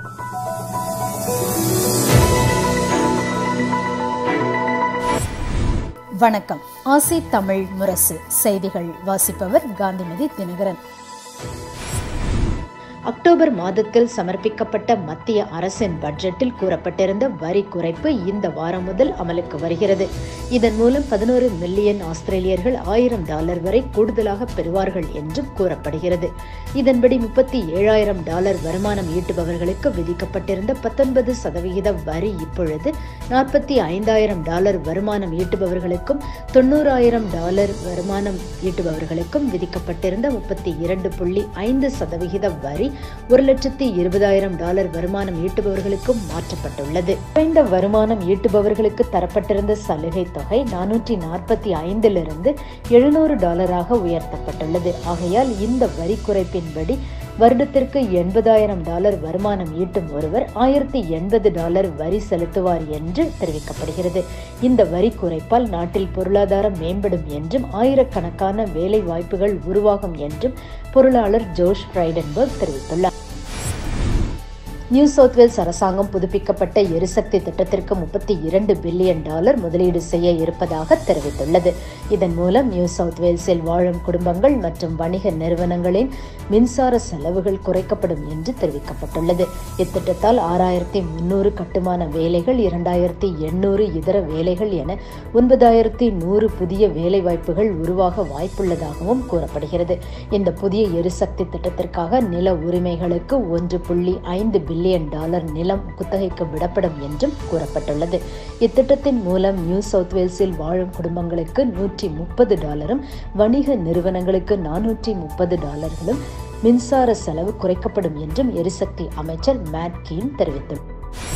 வணக்கம் ஆசி தமிழ் முரசு செய்திகள் வாசிப்பவர் காந்திமதி தினகரன் அக்டோபர் மாதத்தில் சமர்ப்பிக்கப்பட்ட மத்திய அரசின் பட்ஜெட்டில் கூறப்பட்டிருந்த வரி குறைப்பு இந்த வாரம் முதல் அமலுக்கு வருகிறது இதன் மூலம் பதினோரு மில்லியன் ஆஸ்திரேலியர்கள் ஆயிரம் டாலர் வரை கூடுதலாக பெறுவார்கள் என்றும் கூறப்படுகிறது இதன்படி முப்பத்தி ஏழாயிரம் டாலர் வருமானம் ஈட்டுபவர்களுக்கு விதிக்கப்பட்டிருந்த பத்தொன்பது சதவிகித வரி இப்பொழுது நாற்பத்தி ஐந்தாயிரம் டாலர் வருமானம் ஈட்டுபவர்களுக்கும் தொண்ணூறாயிரம் டாலர் வருமானம் ஈட்டுபவர்களுக்கும் விதிக்கப்பட்டிருந்த முப்பத்தி இரண்டு புள்ளி ஐந்து சதவிகித வரி ஒரு லட்சத்தி இருபதாயிரம் டாலர் வருமானம் ஈட்டுபவர்களுக்கும் மாற்றப்பட்டுள்ளது குறைந்த வருமானம் ஈட்டுபவர்களுக்கு தரப்பட்டிருந்த சலுகை தொகை நானூற்றி நாற்பத்தி ஐந்திலிருந்து எழுநூறு டாலராக உயர்த்தப்பட்டுள்ளது ஆகையால் இந்த வரி குறைப்பின்படி வருடத்திற்கு எண்பதாயிரம் டாலர் வருமானம் ஈட்டும் ஒருவர் ஆயிரத்தி எண்பது டாலர் வரி செலுத்துவார் என்று தெரிவிக்கப்படுகிறது இந்த வரி குறைப்பால் நாட்டில் பொருளாதாரம் மேம்படும் என்றும் ஆயிரக்கணக்கான வேலை வாய்ப்புகள் உருவாகும் என்றும் பொருளாளர் ஜோஷ் ஃப்ரைடன்பர்க் தெரிவித்துள்ளார் நியூ சவுத் வேல்ஸ் அரசாங்கம் புதுப்பிக்கப்பட்ட எரிசக்தி திட்டத்திற்கு முப்பத்தி இரண்டு பில்லியன் டாலர் முதலீடு செய்ய இருப்பதாக தெரிவித்துள்ளது இதன் மூலம் நியூ சவுத் வேல்ஸில் வாழும் குடும்பங்கள் மற்றும் வணிக நிறுவனங்களின் மின்சார செலவுகள் குறைக்கப்படும் என்று தெரிவிக்கப்பட்டுள்ளது இத்திட்டத்தால் ஆறாயிரத்தி முன்னூறு கட்டுமான வேலைகள் இரண்டாயிரத்தி எண்ணூறு இதர வேலைகள் என ஒன்பதாயிரத்தி நூறு புதிய வேலைவாய்ப்புகள் உருவாக வாய்ப்புள்ளதாகவும் கூறப்படுகிறது இந்த புதிய எரிசக்தி திட்டத்திற்காக நில உரிமைகளுக்கு ஒன்று புள்ளி ஐந்து பில்லியன் டாலர் நிலம் குத்தகைக்கு விடப்படும் என்றும் கூறப்பட்டுள்ளது இத்திட்டத்தின் மூலம் நியூ சவுத் வேல்ஸில் வாழும் குடும்பங்களுக்கு நூற்றி முப்பது டாலரும் வணிக நிறுவனங்களுக்கு நானூற்றி முப்பது டாலர்களும் மின்சார செலவு குறைக்கப்படும் என்றும் எரிசக்தி அமைச்சர் மேட் கீன் தெரிவித்துள்ளார்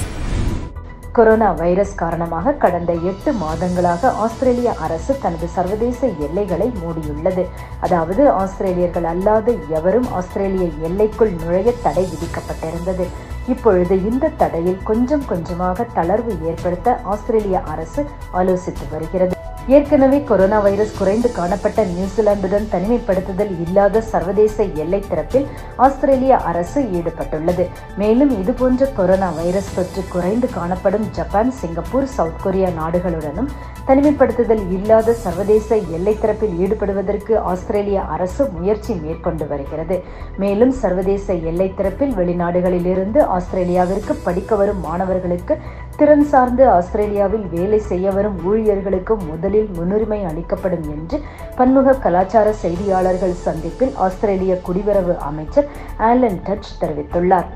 கொரோனா வைரஸ் காரணமாக கடந்த எட்டு மாதங்களாக ஆஸ்திரேலிய அரசு தனது சர்வதேச எல்லைகளை மூடியுள்ளது அதாவது ஆஸ்திரேலியர்கள் அல்லாத எவரும் ஆஸ்திரேலிய எல்லைக்குள் நுழைய தடை விதிக்கப்பட்டிருந்தது இப்பொழுது இந்த தடையில் கொஞ்சம் கொஞ்சமாக தளர்வு ஏற்படுத்த ஆஸ்திரேலிய அரசு ஆலோசித்து வருகிறது ஏற்கனவே கொரோனா வைரஸ் குறைந்து காணப்பட்ட நியூசிலாந்துடன் தனிமைப்படுத்துதல் இல்லாத சர்வதேச எல்லை திறப்பில் ஆஸ்திரேலிய அரசு ஈடுபட்டுள்ளது மேலும் இதுபோன்ற கொரோனா வைரஸ் தொற்று குறைந்து காணப்படும் ஜப்பான் சிங்கப்பூர் சவுத் கொரியா நாடுகளுடனும் தனிமைப்படுத்துதல் இல்லாத சர்வதேச எல்லை திறப்பில் ஈடுபடுவதற்கு ஆஸ்திரேலிய அரசு முயற்சி மேற்கொண்டு வருகிறது மேலும் சர்வதேச எல்லை திறப்பில் வெளிநாடுகளிலிருந்து ஆஸ்திரேலியாவிற்கு படிக்க வரும் மாணவர்களுக்கு திறன் சார்ந்து ஆஸ்திரேலியாவில் வேலை செய்ய வரும் ஊழியர்களுக்கு முதலில் முன்னுரிமை அளிக்கப்படும் என்று பன்முக கலாச்சார செய்தியாளர்கள் சந்திப்பில் ஆஸ்திரேலிய குடிவரவு அமைச்சர் ஆலன் டச் தெரிவித்துள்ளார்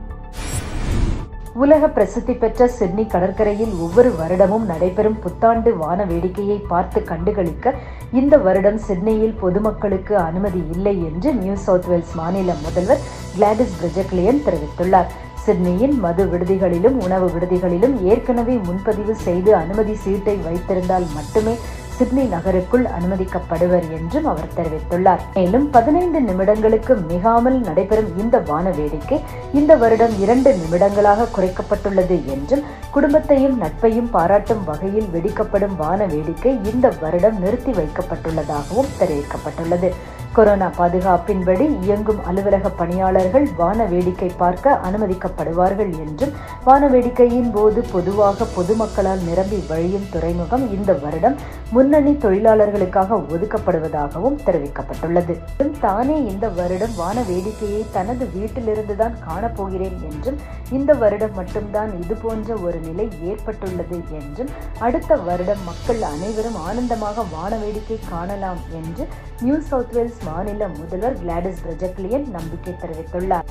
உலக பிரசித்தி பெற்ற சிட்னி கடற்கரையில் ஒவ்வொரு வருடமும் நடைபெறும் புத்தாண்டு வான வேடிக்கையை பார்த்து கண்டுகளிக்க இந்த வருடம் சிட்னியில் பொதுமக்களுக்கு அனுமதி இல்லை என்று நியூ சவுத் வேல்ஸ் மாநில முதல்வர் கிளாடிஸ் பிரிஜக்லியன் தெரிவித்துள்ளார் சிட்னியின் மது விடுதிகளிலும் உணவு விடுதிகளிலும் ஏற்கனவே முன்பதிவு செய்து அனுமதி சீட்டை வைத்திருந்தால் மட்டுமே சிட்னி நகருக்குள் அனுமதிக்கப்படுவர் என்றும் அவர் தெரிவித்துள்ளார் மேலும் பதினைந்து நிமிடங்களுக்கு மிகாமல் நடைபெறும் இந்த வான வேடிக்கை இந்த வருடம் இரண்டு நிமிடங்களாக குறைக்கப்பட்டுள்ளது என்றும் குடும்பத்தையும் நட்பையும் பாராட்டும் வகையில் வெடிக்கப்படும் வான வேடிக்கை இந்த வருடம் நிறுத்தி வைக்கப்பட்டுள்ளதாகவும் தெரிவிக்கப்பட்டுள்ளது கொரோனா பாதுகாப்பின்படி இயங்கும் அலுவலக பணியாளர்கள் வான வேடிக்கை பார்க்க அனுமதிக்கப்படுவார்கள் என்றும் வான வேடிக்கையின் போது பொதுவாக பொதுமக்களால் நிரம்பி வழியும் துறைமுகம் இந்த வருடம் முன்னணி தொழிலாளர்களுக்காக ஒதுக்கப்படுவதாகவும் தெரிவிக்கப்பட்டுள்ளது தானே இந்த வருடம் வான வேடிக்கையை தனது வீட்டிலிருந்துதான் காணப்போகிறேன் என்றும் இந்த வருடம் மட்டும்தான் இது போன்ற ஒரு நிலை ஏற்பட்டுள்ளது என்றும் அடுத்த வருடம் மக்கள் அனைவரும் ஆனந்தமாக வான வேடிக்கை காணலாம் என்று நியூ சவுத் வேல்ஸ் மாநில முதல்வர் கிளாடிஸ் பிரஜக்லியன் நம்பிக்கை தெரிவித்துள்ளார்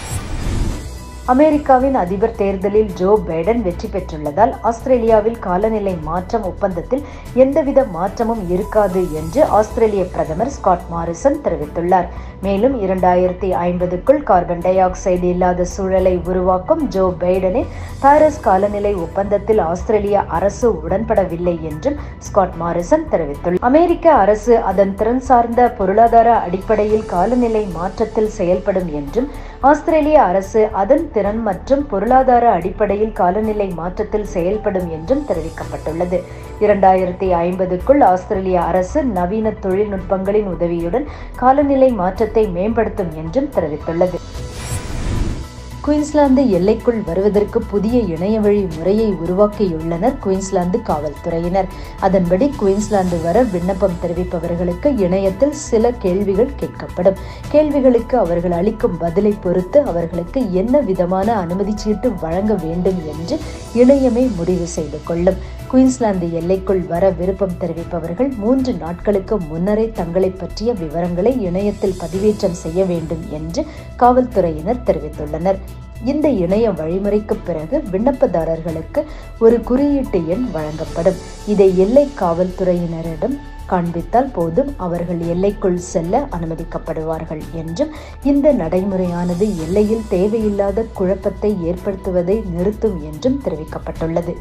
அமெரிக்காவின் அதிபர் தேர்தலில் ஜோ பைடன் வெற்றி பெற்றுள்ளதால் ஆஸ்திரேலியாவில் காலநிலை மாற்றம் ஒப்பந்தத்தில் எந்தவித மாற்றமும் இருக்காது என்று ஆஸ்திரேலிய பிரதமர் ஸ்காட் மாரிசன் தெரிவித்துள்ளார் மேலும் இரண்டாயிரத்தி ஐம்பதுக்குள் கார்பன் டை ஆக்சைடு இல்லாத சூழலை உருவாக்கும் ஜோ பைடனின் பாரிஸ் காலநிலை ஒப்பந்தத்தில் ஆஸ்திரேலிய அரசு உடன்படவில்லை என்றும் ஸ்காட் மாரிசன் தெரிவித்துள்ளார் அமெரிக்க அரசு அதன் திறன் சார்ந்த பொருளாதார அடிப்படையில் காலநிலை மாற்றத்தில் செயல்படும் என்றும் ஆஸ்திரேலிய அரசு அதன் திறன் மற்றும் பொருளாதார அடிப்படையில் காலநிலை மாற்றத்தில் செயல்படும் என்றும் தெரிவிக்கப்பட்டுள்ளது இரண்டாயிரத்தி ஐம்பதுக்குள் ஆஸ்திரேலிய அரசு நவீன தொழில்நுட்பங்களின் உதவியுடன் காலநிலை மாற்றத்தை மேம்படுத்தும் என்றும் தெரிவித்துள்ளது குயின்ஸ்லாந்து எல்லைக்குள் வருவதற்கு புதிய இணையவழி முறையை உருவாக்கியுள்ளனர் குயின்ஸ்லாந்து காவல்துறையினர் அதன்படி குயின்ஸ்லாந்து வர விண்ணப்பம் தெரிவிப்பவர்களுக்கு இணையத்தில் சில கேள்விகள் கேட்கப்படும் கேள்விகளுக்கு அவர்கள் அளிக்கும் பதிலை பொறுத்து அவர்களுக்கு என்ன விதமான அனுமதி சீட்டு வழங்க வேண்டும் என்று இணையமே முடிவு செய்து கொள்ளும் குயின்ஸ்லாந்து எல்லைக்குள் வர விருப்பம் தெரிவிப்பவர்கள் மூன்று நாட்களுக்கு முன்னரே தங்களை பற்றிய விவரங்களை இணையத்தில் பதிவேற்றம் செய்ய வேண்டும் என்று காவல்துறையினர் தெரிவித்துள்ளனர் இந்த இணைய வழிமுறைக்கு பிறகு விண்ணப்பதாரர்களுக்கு ஒரு குறியீட்டு எண் வழங்கப்படும் இதை எல்லை காவல்துறையினரிடம் காண்பித்தால் போதும் அவர்கள் எல்லைக்குள் செல்ல அனுமதிக்கப்படுவார்கள் என்றும் இந்த நடைமுறையானது எல்லையில் தேவையில்லாத குழப்பத்தை ஏற்படுத்துவதை நிறுத்தும் என்றும் தெரிவிக்கப்பட்டுள்ளது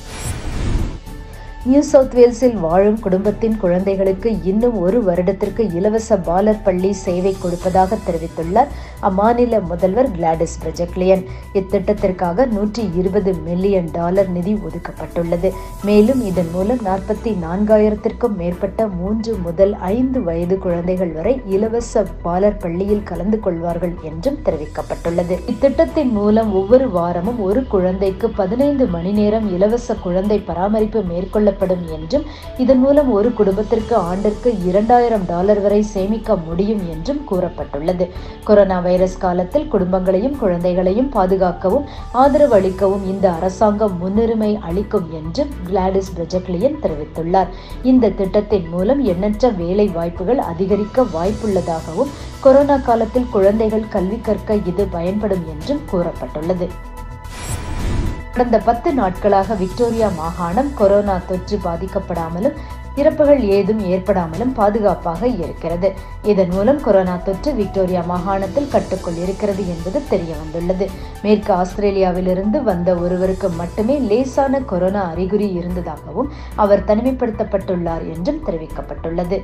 நியூ சவுத் வேல்ஸில் வாழும் குடும்பத்தின் குழந்தைகளுக்கு இன்னும் ஒரு வருடத்திற்கு இலவச பாலர் பள்ளி சேவை கொடுப்பதாக தெரிவித்துள்ளார் அம்மாநில முதல்வர் கிளாடிஸ் பிரஜக்லியன் இத்திட்டத்திற்காக நூற்றி இருபது மில்லியன் டாலர் நிதி ஒதுக்கப்பட்டுள்ளது மேலும் இதன் மூலம் நாற்பத்தி நான்காயிரத்திற்கும் மேற்பட்ட மூன்று முதல் ஐந்து வயது குழந்தைகள் வரை இலவச பாலர் பள்ளியில் கலந்து கொள்வார்கள் என்றும் தெரிவிக்கப்பட்டுள்ளது இத்திட்டத்தின் மூலம் ஒவ்வொரு வாரமும் ஒரு குழந்தைக்கு பதினைந்து மணி நேரம் இலவச குழந்தை பராமரிப்பு மேற்கொள்ள கொள்ளப்படும் என்றும் இதன் மூலம் ஒரு குடும்பத்திற்கு ஆண்டிற்கு இரண்டாயிரம் டாலர் வரை சேமிக்க முடியும் என்றும் கூறப்பட்டுள்ளது கொரோனா வைரஸ் காலத்தில் குடும்பங்களையும் குழந்தைகளையும் பாதுகாக்கவும் ஆதரவு அளிக்கவும் இந்த அரசாங்கம் முன்னுரிமை அளிக்கும் என்றும் கிளாடிஸ் பிரஜக்லியன் தெரிவித்துள்ளார் இந்த திட்டத்தின் மூலம் எண்ணற்ற வேலை வாய்ப்புகள் அதிகரிக்க வாய்ப்புள்ளதாகவும் கொரோனா காலத்தில் குழந்தைகள் கல்வி கற்க இது பயன்படும் என்றும் கூறப்பட்டுள்ளது கடந்த பத்து நாட்களாக விக்டோரியா மாகாணம் கொரோனா தொற்று பாதிக்கப்படாமலும் இறப்புகள் ஏதும் ஏற்படாமலும் பாதுகாப்பாக இருக்கிறது இதன் மூலம் கொரோனா தொற்று விக்டோரியா மாகாணத்தில் கட்டுக்குள் இருக்கிறது என்பது தெரிய வந்துள்ளது மேற்கு ஆஸ்திரேலியாவிலிருந்து வந்த ஒருவருக்கு மட்டுமே லேசான கொரோனா அறிகுறி இருந்ததாகவும் அவர் தனிமைப்படுத்தப்பட்டுள்ளார் என்றும் தெரிவிக்கப்பட்டுள்ளது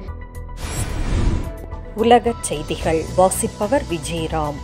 உலக செய்திகள் வாசிப்பவர் விஜயராம்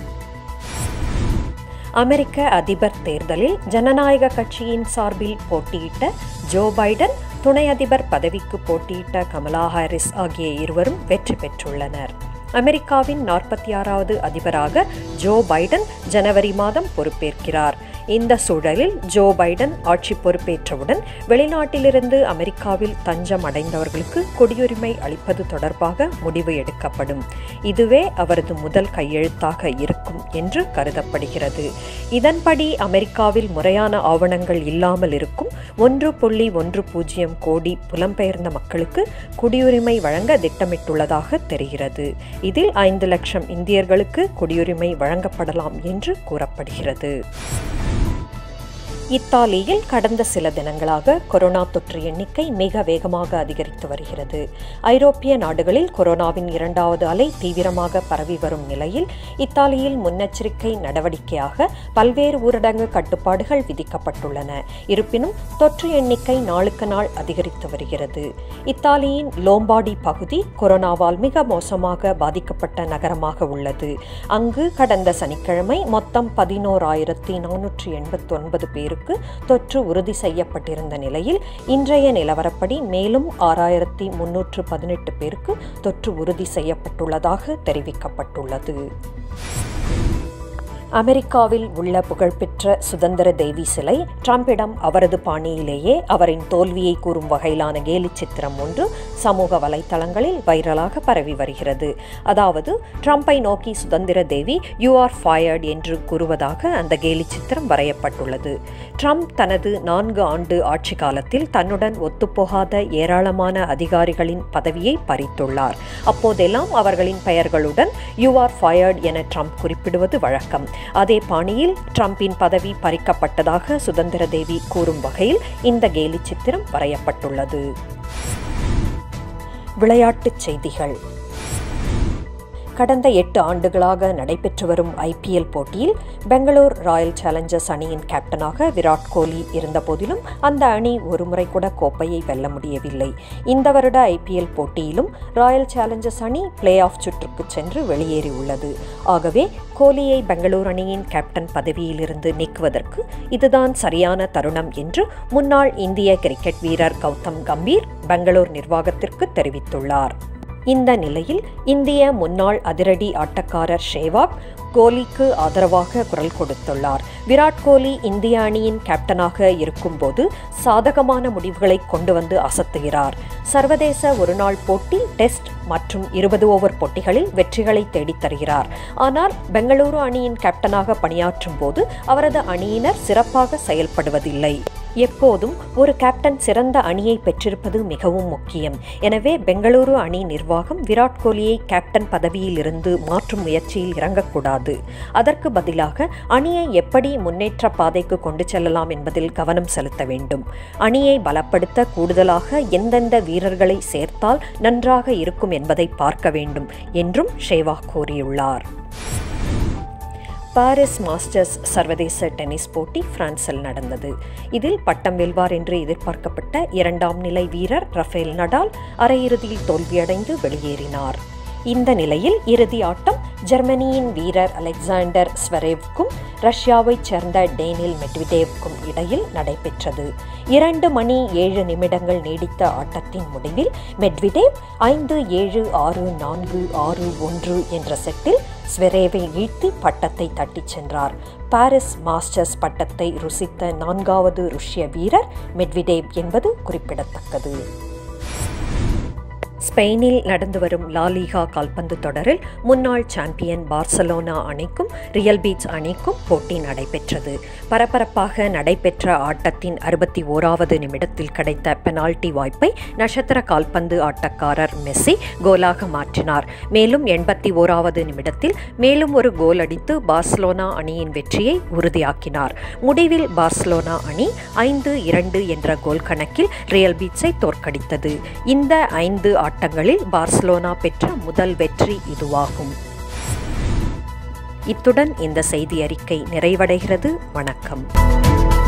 அமெரிக்க அதிபர் தேர்தலில் ஜனநாயக கட்சியின் சார்பில் போட்டியிட்ட ஜோ பைடன் துணை அதிபர் பதவிக்கு போட்டியிட்ட கமலா ஹாரிஸ் ஆகிய இருவரும் வெற்றி பெற்றுள்ளனர் அமெரிக்காவின் நாற்பத்தி ஆறாவது அதிபராக ஜோ பைடன் ஜனவரி மாதம் பொறுப்பேற்கிறார் இந்த சூழலில் ஜோ பைடன் ஆட்சி பொறுப்பேற்றவுடன் வெளிநாட்டிலிருந்து அமெரிக்காவில் தஞ்சம் அடைந்தவர்களுக்கு குடியுரிமை அளிப்பது தொடர்பாக முடிவு எடுக்கப்படும் இதுவே அவரது முதல் கையெழுத்தாக இருக்கும் என்று கருதப்படுகிறது இதன்படி அமெரிக்காவில் முறையான ஆவணங்கள் இல்லாமல் இருக்கும் ஒன்று புள்ளி ஒன்று பூஜ்ஜியம் கோடி புலம்பெயர்ந்த மக்களுக்கு குடியுரிமை வழங்க திட்டமிட்டுள்ளதாக தெரிகிறது இதில் ஐந்து லட்சம் இந்தியர்களுக்கு குடியுரிமை வழங்கப்படலாம் என்று கூறப்படுகிறது இத்தாலியில் கடந்த சில தினங்களாக கொரோனா தொற்று எண்ணிக்கை மிக வேகமாக அதிகரித்து வருகிறது ஐரோப்பிய நாடுகளில் கொரோனாவின் இரண்டாவது அலை தீவிரமாக பரவி வரும் நிலையில் இத்தாலியில் முன்னெச்சரிக்கை நடவடிக்கையாக பல்வேறு ஊரடங்கு கட்டுப்பாடுகள் விதிக்கப்பட்டுள்ளன இருப்பினும் தொற்று எண்ணிக்கை நாளுக்கு நாள் அதிகரித்து வருகிறது இத்தாலியின் லோம்பாடி பகுதி கொரோனாவால் மிக மோசமாக பாதிக்கப்பட்ட நகரமாக உள்ளது அங்கு கடந்த சனிக்கிழமை மொத்தம் பதினோராயிரத்தி நானூற்றி எண்பத்தி ஒன்பது பேருக்கு தொற்று உறுதி செய்யப்பட்டிருந்த நிலையில் இன்றைய நிலவரப்படி மேலும் ஆறாயிரத்தி முன்னூற்று பதினெட்டு பேருக்கு தொற்று உறுதி செய்யப்பட்டுள்ளதாக தெரிவிக்கப்பட்டுள்ளது அமெரிக்காவில் உள்ள புகழ்பெற்ற சுதந்திர தேவி சிலை ட்ரம்பிடம் அவரது பாணியிலேயே அவரின் தோல்வியை கூறும் வகையிலான கேலி சித்திரம் ஒன்று சமூக வலைத்தளங்களில் வைரலாக பரவி வருகிறது அதாவது ட்ரம்பை நோக்கி சுதந்திர தேவி யூ ஆர் ஃபயர்ட் என்று கூறுவதாக அந்த கேலி சித்திரம் வரையப்பட்டுள்ளது ட்ரம்ப் தனது நான்கு ஆண்டு ஆட்சி காலத்தில் தன்னுடன் ஒத்துப்போகாத ஏராளமான அதிகாரிகளின் பதவியை பறித்துள்ளார் அப்போதெல்லாம் அவர்களின் பெயர்களுடன் யூ ஆர் ஃபயர்ட் என ட்ரம்ப் குறிப்பிடுவது வழக்கம் அதே பாணியில் ட்ரம்பின் பதவி பறிக்கப்பட்டதாக சுதந்திர தேவி கூறும் வகையில் இந்த கேலி சித்திரம் வரையப்பட்டுள்ளது விளையாட்டுச் செய்திகள் கடந்த எட்டு ஆண்டுகளாக நடைபெற்று வரும் ஐபிஎல் போட்டியில் பெங்களூர் ராயல் சேலஞ்சர்ஸ் அணியின் கேப்டனாக விராட் கோலி இருந்தபோதிலும் அந்த அணி ஒருமுறை கூட கோப்பையை வெல்ல முடியவில்லை இந்த வருட ஐபிஎல் போட்டியிலும் ராயல் சேலஞ்சர்ஸ் அணி பிளே ஆஃப் சுற்றுக்கு சென்று வெளியேறியுள்ளது ஆகவே கோலியை பெங்களூர் அணியின் கேப்டன் பதவியிலிருந்து நீக்குவதற்கு இதுதான் சரியான தருணம் என்று முன்னாள் இந்திய கிரிக்கெட் வீரர் கௌதம் கம்பீர் பெங்களூர் நிர்வாகத்திற்கு தெரிவித்துள்ளார் இந்த நிலையில் இந்திய முன்னாள் அதிரடி ஆட்டக்காரர் ஷேவாக் கோலிக்கு ஆதரவாக குரல் கொடுத்துள்ளார் விராட் கோலி இந்திய அணியின் கேப்டனாக இருக்கும்போது சாதகமான முடிவுகளை கொண்டு வந்து அசத்துகிறார் சர்வதேச ஒருநாள் போட்டி டெஸ்ட் மற்றும் இருபது ஓவர் போட்டிகளில் வெற்றிகளை தேடித் தருகிறார் ஆனால் பெங்களூரு அணியின் கேப்டனாக பணியாற்றும் போது அவரது அணியினர் சிறப்பாக செயல்படுவதில்லை எப்போதும் ஒரு கேப்டன் சிறந்த அணியை பெற்றிருப்பது மிகவும் முக்கியம் எனவே பெங்களூரு அணி நிர்வாகம் விராட் கோலியை கேப்டன் பதவியில் இருந்து மாற்றும் முயற்சியில் இறங்கக்கூடாது அதற்கு பதிலாக அணியை எப்படி முன்னேற்ற பாதைக்கு கொண்டு செல்லலாம் என்பதில் கவனம் செலுத்த வேண்டும் அணியை பலப்படுத்த கூடுதலாக எந்தெந்த வீரர்களை சேர்த்தால் நன்றாக இருக்கும் என்பதை பார்க்க வேண்டும் என்றும் ஷேவா கூறியுள்ளார் பாரிஸ் மாஸ்டர்ஸ் சர்வதேச டென்னிஸ் போட்டி பிரான்சில் நடந்தது இதில் பட்டம் வெல்வார் என்று எதிர்பார்க்கப்பட்ட இரண்டாம் நிலை வீரர் ரஃபேல் நடால் அரையிறுதியில் தோல்வியடைந்து வெளியேறினார் இந்த நிலையில் இறுதி ஆட்டம் ஜெர்மனியின் வீரர் அலெக்சாண்டர் ஸ்வரேவ்க்கும் ரஷ்யாவைச் சேர்ந்த டேனில் மெட்விடேவ்க்கும் இடையில் நடைபெற்றது இரண்டு மணி ஏழு நிமிடங்கள் நீடித்த ஆட்டத்தின் முடிவில் மெட்விடேவ் ஐந்து ஏழு ஆறு நான்கு ஆறு ஒன்று என்ற செட்டில் ஸ்வெரேவை வீழ்த்தி பட்டத்தை தட்டிச் சென்றார் பாரிஸ் மாஸ்டர்ஸ் பட்டத்தை ருசித்த நான்காவது ருஷ்ய வீரர் மெட்விடேவ் என்பது குறிப்பிடத்தக்கது ஸ்பெயினில் நடந்து வரும் லாலிகா கால்பந்து தொடரில் முன்னாள் சாம்பியன் பார்சலோனா அணிக்கும் ரியல் பீச் அணிக்கும் போட்டி நடைபெற்றது பரபரப்பாக நடைபெற்ற ஆட்டத்தின் அறுபத்தி ஓராவது நிமிடத்தில் கிடைத்த பெனால்டி வாய்ப்பை நட்சத்திர கால்பந்து ஆட்டக்காரர் மெஸ்ஸி கோலாக மாற்றினார் மேலும் எண்பத்தி ஓராவது நிமிடத்தில் மேலும் ஒரு கோல் அடித்து பார்சலோனா அணியின் வெற்றியை உறுதியாக்கினார் முடிவில் பார்சலோனா அணி ஐந்து இரண்டு என்ற கோல் கணக்கில் ரியல் பீச்சை தோற்கடித்தது இந்த ஐந்து ஆட்டங்களில் பார்சலோனா பெற்ற முதல் வெற்றி இதுவாகும் இத்துடன் இந்த செய்தி அறிக்கை நிறைவடைகிறது வணக்கம்